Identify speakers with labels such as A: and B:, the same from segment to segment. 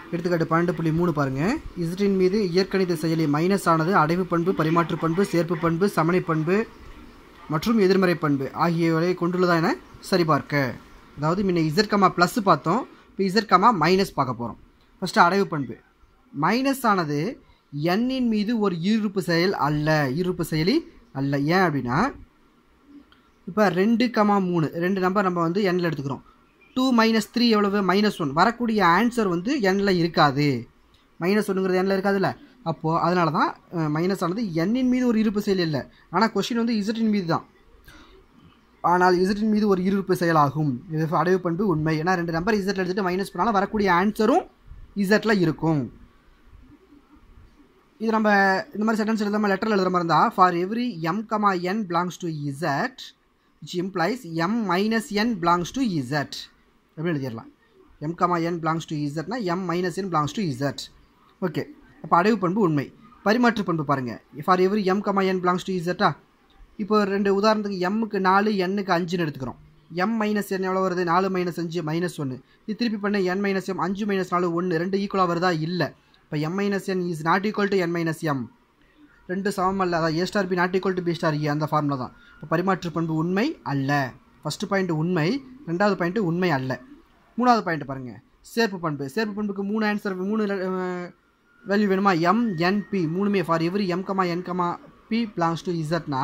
A: எடுத்துக்காட்டு பன்னெண்டு புள்ளி மூணு பாருங்கள் இசட்டின் மீது இயற்கணித செயலி மைனஸ் ஆனது அடைவு பண்பு பரிமாற்று பண்பு சேர்ப்பு பண்பு சமணி பண்பு மற்றும் எதிர்மறை பண்பு ஆகியவற்றை கொண்டுள்ளதா என சரிபார்க்க அதாவது முன்ன இசட் கமா ப்ளஸ் பார்த்தோம் இப்போ இசட் கமா மைனஸ் பார்க்க போகிறோம் ஃபஸ்ட்டு அடைவு பண்பு மைனஸ் ஆனது எண்ணின் மீது ஒரு ஈருறுப்பு செயல் அல்ல ஈருறுப்பு செயலி அல்ல ஏன் அப்படின்னா இப்போ ரெண்டு கமா மூணு ரெண்டு நம்பர் நம்ம வந்து எண்ணில் எடுத்துக்கிறோம் டூ மைனஸ் த்ரீ எவ்வளவு மைனஸ் ஒன் வரக்கூடிய ஆன்சர் வந்து எண்ணில் இருக்காது மைனஸ் ஒன்றுங்கிறது எண்ணில் இருக்காதுல்ல அப்போது அதனால தான் மைனஸ் ஆனது எண்ணின் மீது ஒரு இருப்பு செயல் இல்லை ஆனால் கொஷின் வந்து இசட்டின் மீது தான் ஆனால் இசட்டின் மீது ஒரு இருப்பு செயலாகும் இது அடைவு பண்பு உண்மை ஏன்னா ரெண்டு நம்பர் இசட்டில் எடுத்துகிட்டு மைனஸ் பண்ணாலும் வரக்கூடிய ஆன்சரும் இசட்டில் இருக்கும் இது நம்ம இந்த மாதிரி சென்டென்ஸ் எழுதாமல் லெட்டரில் எழுதுற மாதிரி இருந்தால் for every M comma N belongs to Z which implies M minus N belongs to Z அப்படின்னு எழுதிடலாம் M comma N belongs to இசட்னா M minus N belongs to Z okay அப்போ அடைவு பண்பு உண்மை பரிமாற்று பண்பு பாருங்கள் for every M comma N belongs to இசட்டா இப்போ ரெண்டு உதாரணத்துக்கு எம்முக்கு நாலு எண்ணுக்கு அஞ்சுன்னு எடுத்துக்கிறோம் எம் மைனஸ் என் எவ்வளோ வருது நாலு மைனஸ் அஞ்சு மைனஸ் ஒன்று இது திருப்பி பண்ண என் மைனஸ் எம் அஞ்சு மைனஸ் நாலு ஒன்று ரெண்டு ஈக்குவலாக வருதா இல்லை இப்போ M minus N is not equal to N minus M ரெண்டு சமம் அல்ல அதான் A star B not equal to B star A அந்த ஃபார்முலா தான் இப்போ பரிமாற்று பண்பு உண்மை அல்ல ஃபஸ்ட்டு பாயிண்ட் உண்மை ரெண்டாவது பாயிண்ட் உண்மை அல்ல மூணாவது பாயிண்ட் பாருங்கள் சேர்ப்பு பண்பு சேர்ப்பு பண்புக்கு மூணு ஆன்சர் மூணு வேல்யூ வேணுமா எம் என் பி மூணுமே for every M comma N comma P belongs to இசட்னா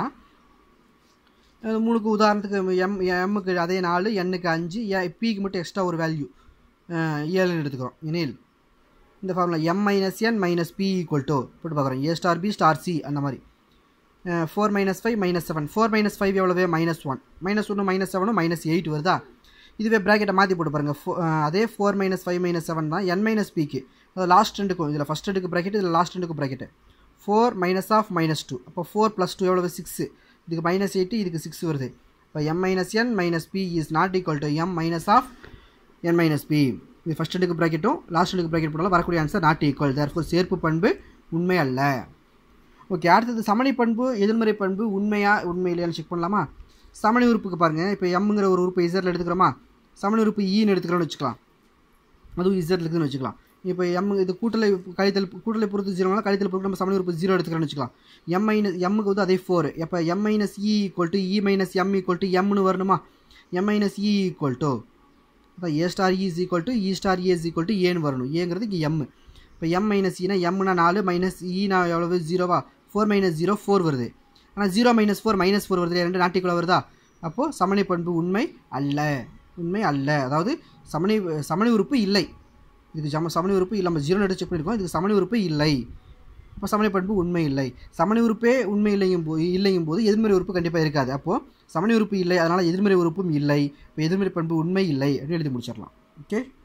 A: மூணுக்கு உதாரணத்துக்கு எம் எம்முக்கு அதே நாலு எண்ணுக்கு அஞ்சு பிக்கு மட்டும் எக்ஸ்ட்ரா ஒரு வேல்யூ ஏழுன்னு எடுத்துக்கிறோம் எனில் இந்த formula M minus N minus P equal to போட்டு பார்க்குறோம் A star B star C அந்த மாதிரி four minus five minus seven four minus five எவ்வளவு மைனஸ் ஒன் மைனஸ் ஒன்று மைனஸ் செவனும் மைனஸ் எயிட் வருதா இதுவே ப்ராக்கெட்டை மாற்றி போட்டு பாருங்கள் ஃபோ அதே four minus five minus seven தான் என் மைனஸ் பிக்கு அது லாஸ்ட் ரெண்டுக்கும் இதில் ஃபஸ்ட் ரெண்டுக்கு ப்ராக்கெட் இதில் லாஸ்ட் ரெண்டுக்கு bracket four minus of minus two அப்போ ஃபோர் ப்ளஸ் டூ எவ்வளவு சிக்ஸு இதுக்கு மைனஸ் எயிட்டு இதுக்கு சிக்ஸ் வருது இப்போ M minus N minus P is not equal to M minus of N minus P இது ஃபஸ்ட் ரெண்டுக்கு ப்ராக்கெட்டும் லாஸ்ட் ரெண்டுக்கு ப்ராக்கெட் போட்டாலும் வரக்கூடிய ஆன்சர் நாட் ஈக்குவல் தேர்ஃபோர் சேர்ப்பு பண்பு உண்மை அல்ல ஓகே அடுத்தது சமணி பண்பு எதிர்மறை பண்பு உண்மையா உண்மை இல்லையான்னு செக் பண்ணலாமா சமணி உறுப்புக்கு பாருங்கள் இப்போ எம்ங்கிற ஒரு உறுப்பு இசரில் எடுத்துக்கிறோமா சமணி உறுப்பு ஈன்னு எடுத்துக்கிறோம்னு வச்சுக்கலாம் அதுவும் இசரில் இருக்குதுன்னு வச்சுக்கலாம் இப்போ எம் இது கூட்டலை கழித்தல் கூட்டலை பொறுத்து ஜீரோங்களா கழித்தல் பொறுத்து நம்ம சமணி உறுப்பு ஜீரோ எடுத்துக்கிறோம்னு வச்சுக்கலாம் எம் மைனஸ் எம்முக்கு வந்து அதே ஃபோர் இப்போ M minus E equal to E minus M equal to எம்னு வரணுமா M minus E equal to இப்போ A star E is equal to E star A is equal to ஏன்னு வரணும் ஏங்கிறது இங்கே எம் இப்போ எம் மைனஸ் ஈனா எம்னா நாலு மைனஸ் ஈனா எவ்வளவு ஜீரோவா ஃபோர் மைனஸ் ஜீரோ ஃபோர் வருது ஆனால் zero minus four minus four வருது ரெண்டு நாட்டிக்குள்ளே வருதா அப்போது சமணி பண்பு உண்மை அல்ல உண்மை அல்ல அதாவது சமணி சமணி உறுப்பு இல்லை இதுக்கு சம சமணி உறுப்பு இல்லை நம்ம ஜீரோ எடுத்து செக் பண்ணியிருக்கோம் இதுக்கு சமணி உறுப்பு இல்லை அப்போ சமணி பண்பு உண்மை இல்லை சமணி உறுப்பே உண்மை இல்லையும் போது இல்லையும் போது எதிர்மறை உறுப்பு கண்டிப்பாக இருக்காது அப்போது சமணி உறுப்பு இல்லை அதனால் எதிர்மறை உறுப்பும் இல்லை இப்போ எதிர்மறை பண்பு உண்மை இல்லை அப்படின்னு எழுதி முடிச்சிடலாம் ஓகே